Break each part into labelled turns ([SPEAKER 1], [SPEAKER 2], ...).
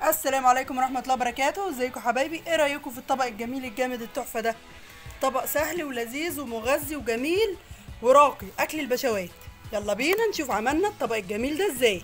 [SPEAKER 1] السلام عليكم ورحمة الله وبركاته ازيكم حبايبي ايه رأيكم في الطبق الجميل الجامد التحفة ده طبق سهل ولذيذ ومغذي وجميل وراقي اكل البشوات يلا بينا نشوف عملنا الطبق الجميل ده ازاي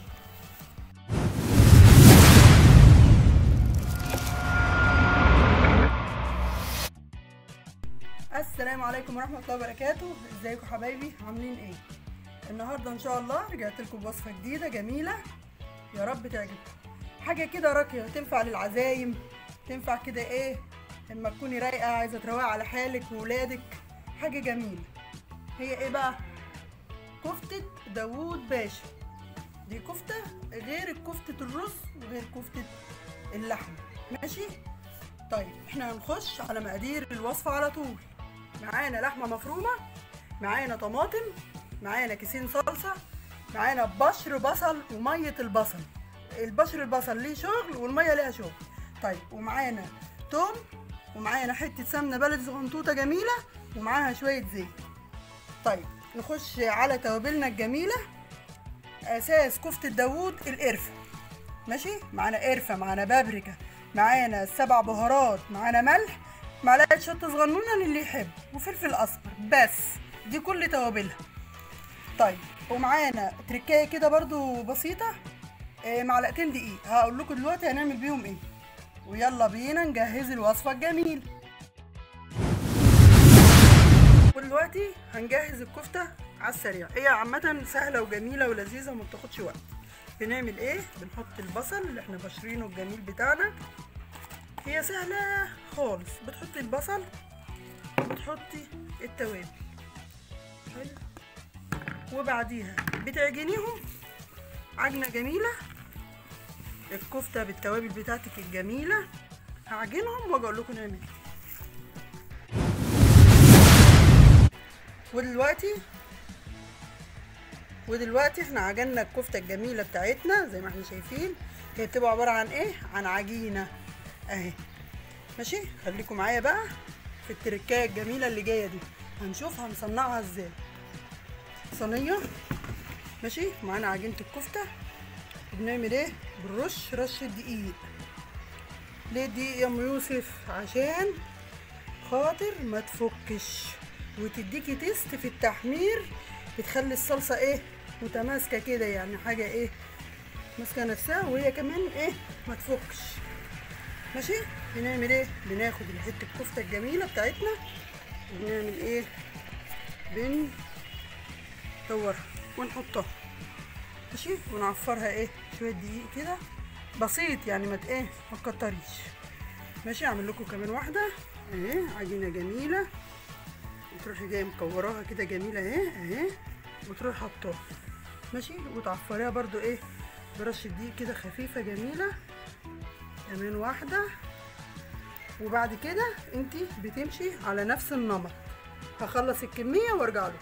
[SPEAKER 1] السلام عليكم ورحمة الله وبركاته ازيكم حبايبي عاملين ايه النهاردة ان شاء الله رجعت لكم بوصفة جديدة جميلة يا رب تعجبكم حاجة كده راقية تنفع للعزايم تنفع كده ايه لما تكوني رايقة عايزة تروقي على حالك وولادك حاجة جميلة هي ايه بقى كفتة داوود باشا دي كفتة غير كفتة الرز وغير كفتة اللحمة ماشي طيب احنا هنخش على مقادير الوصفة على طول معانا لحمة مفرومة معانا طماطم معانا كيسين صلصة معانا بشر بصل ومية البصل البشر البصل ليه شغل والمية ليها شغل طيب ومعانا توم ومعانا حتة سمنة بلدي صغنطوطة جميلة ومعاها شوية زيت طيب نخش على توابلنا الجميلة أساس كفتة داوود القرفة ماشي معانا قرفة معانا بابريكا معانا سبع بهارات معانا ملح معلقة شطة صغنونة للي يحب وفلفل أسمر بس دي كل توابلها طيب ومعانا تركايه كده برضو بسيطة آه، معلقتين دقيق هقول لكم دلوقتي هنعمل بيهم ايه ويلا بينا نجهز الوصفة الجميلة ودلوقتي هنجهز الكفتة على السريع هي عامة سهلة وجميلة ولذيذة وما بتاخدش وقت بنعمل ايه بنحط البصل اللي احنا بشرينه الجميل بتاعنا هي سهلة خالص بتحطي البصل وبتحطي التوابل حلو وبعديها بتعجنيهم عجنة جميلة الكفتة بالتوابل بتاعتك الجميلة هعجنهم واجي اقول لكم نعمل ايه ودلوقتي ودلوقتي احنا عجنا الكفتة الجميلة بتاعتنا زي ما احنا شايفين هي بتبقى عبارة عن ايه عن عجينة اهي ماشي خليكم معايا بقى في التركاية الجميلة اللي جاية دي هنشوف هنصنعها ازاي صينية ماشي معانا عجينة الكفتة بنعمل ايه بنرش رشة دقيق ليه دقيق يا ام يوسف عشان خاطر ما تفكش وتديكي تيست في التحمير بتخلي الصلصة ايه متماسكة كده يعني حاجة ايه ماسكة نفسها وهي كمان ايه ما تفكش ماشي بنعمل ايه بناخد الحتة الكفتة الجميلة بتاعتنا وبنعمل ايه بندورها ونحطها ماشي ونعفرها ايه شويه دقيق كده بسيط يعني ما ت- ايه ما تكتريش ماشي اعمل لكم كمان واحده اهي عجينه جميله وتروحي جايه مكوراها كده جميله اهي اهي وتروحي حطاها ماشي وتعفريها برضو ايه برشه دقيق كده خفيفه جميله كمان واحده وبعد كده انتي بتمشي على نفس النمط هخلص الكميه وارجع لكم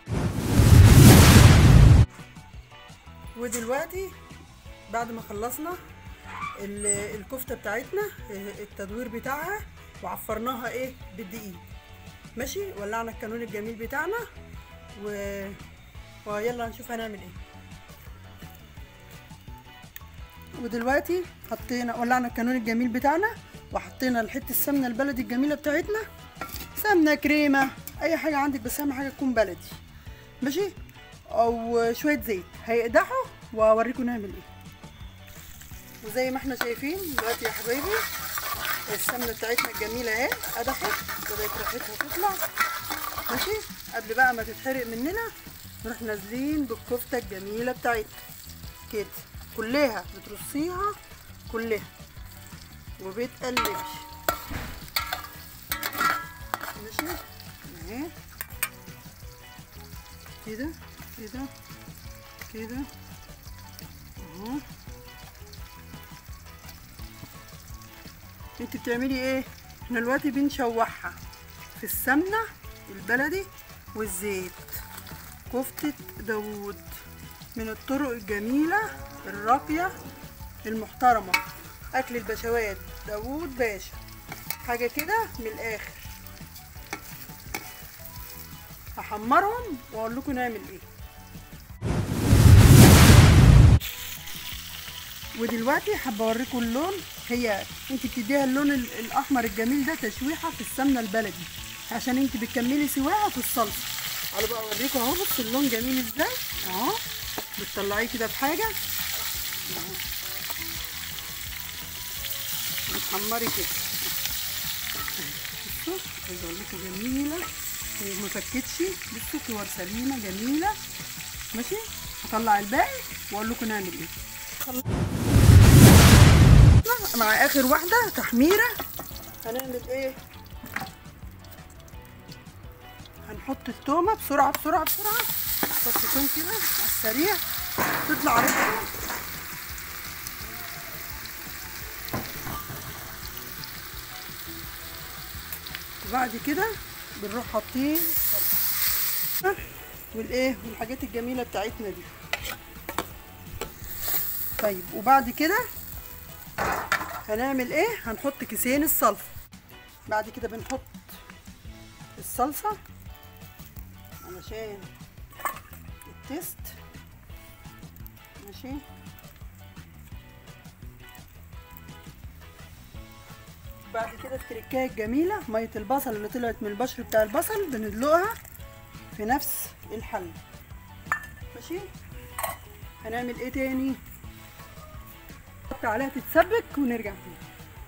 [SPEAKER 1] ودلوقتي بعد ما خلصنا ال- الكفته بتاعتنا اه، التدوير بتاعها وعفرناها ايه بالدقيق ماشي ولعنا الكانون الجميل بتاعنا و... ويلا نشوف هنعمل ايه ودلوقتي حطينا ولعنا الكانون الجميل بتاعنا وحطينا الحته السمنه البلدي الجميله بتاعتنا سمنه كريمه اي حاجه عندك بس اهم حاجه تكون بلدي ماشي او شويه زيت هيقدحوا واوريكم نعمل ايه وزي ما احنا شايفين دلوقتي يا حبايبي السمنه بتاعتنا الجميله اهي قدحت بدات ريحتها تطلع ماشي قبل بقى ما تتحرق مننا نروح نازلين بالكفته الجميله بتاعتنا كده كلها بترصيها كلها وبتقلبي ماشي اهي كده كده كده اهو انت بتعملي ايه احنا دلوقتي بنشوحها في السمنه البلدي والزيت كفتة داوود من الطرق الجميلة الراقية المحترمة أكل البشوات داوود باشا حاجة كده من الآخر هحمرهم وأقول لكم نعمل إيه ودلوقتي حابه اوريكم اللون هي انت بتديها اللون ال- الاحمر الجميل ده تشويحه في السمنه البلدي عشان انت بتكملي سواها في الصلصه تعالوا بقى اوريكم اهو بص اللون جميل ازاي اهو بتطلعيه كده بحاجه اهو بتحمري كده بصوا عايزه اقول لكم جميله وما فكتش بصوا كور سليمه جميله ماشي هطلع الباقي واقول لكم نعمل ايه مع اخر واحده تحميره هنعمل ايه هنحط التومه بسرعه بسرعه بسرعه نحط توم كده على السريع تطلع ريحته وبعد كده بنروح حاطين والايه والحاجات الجميله بتاعتنا دي طيب وبعد كده هنعمل ايه هنحط كيسين الصلصه بعد كده بنحط الصلصه علشان التيست ماشي بعد كده التركايه الجميله ميه البصل اللي طلعت من البشر بتاع البصل بندلقها في نفس الحل ماشي هنعمل ايه تاني نحط عليها تتسبك ونرجع تاني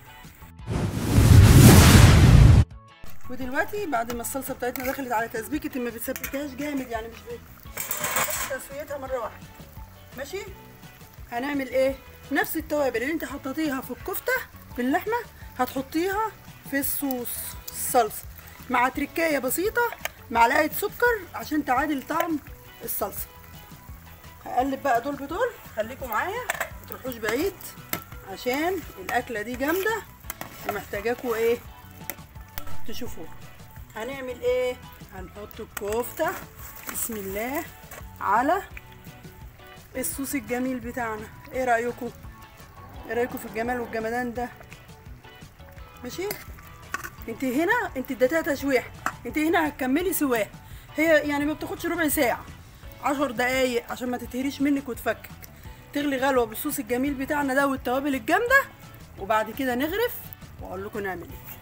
[SPEAKER 1] ودلوقتي بعد ما الصلصه بتاعتنا دخلت على تسبيكه ما بتسبكهاش جامد يعني مش بت- تسويتها مره واحده ماشي هنعمل ايه نفس التوابل اللي انت حطيتيها في الكفته باللحمه هتحطيها في الصوص الصلصه مع تركايه بسيطه معلقه سكر عشان تعادل طعم الصلصه هقلب بقى دول بدول خليكم معايا ما تروحوش بعيد عشان الاكله دي جامده ومحتاجاكوا ايه تشوفوها هنعمل ايه هنحط الكفته بسم الله على الصوص الجميل بتاعنا ايه رايكم ايه رايكم في الجمال والجمدان ده ماشي انت هنا انت اديتها تشويح انت هنا هتكملي سواه هي يعني ما بتاخدش ربع ساعه عشر دقايق عشان ما تتهريش منك وتفكك تغلي غلوه بالصوص الجميل بتاعنا ده والتوابل الجامده وبعد كده نغرف واقول لكم نعمل ايه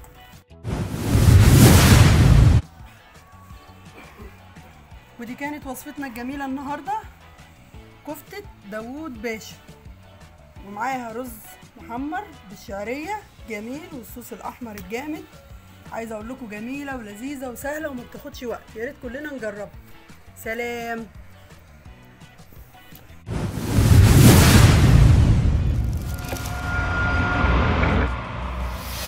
[SPEAKER 1] ودي كانت وصفتنا الجميله النهارده كفته داوود باشا ومعاها رز محمر بالشعريه جميل والصوص الاحمر الجامد عايزه اقول لكم جميله ولذيذه وسهله وما بتاخدش وقت يا ريت كلنا نجربها سلام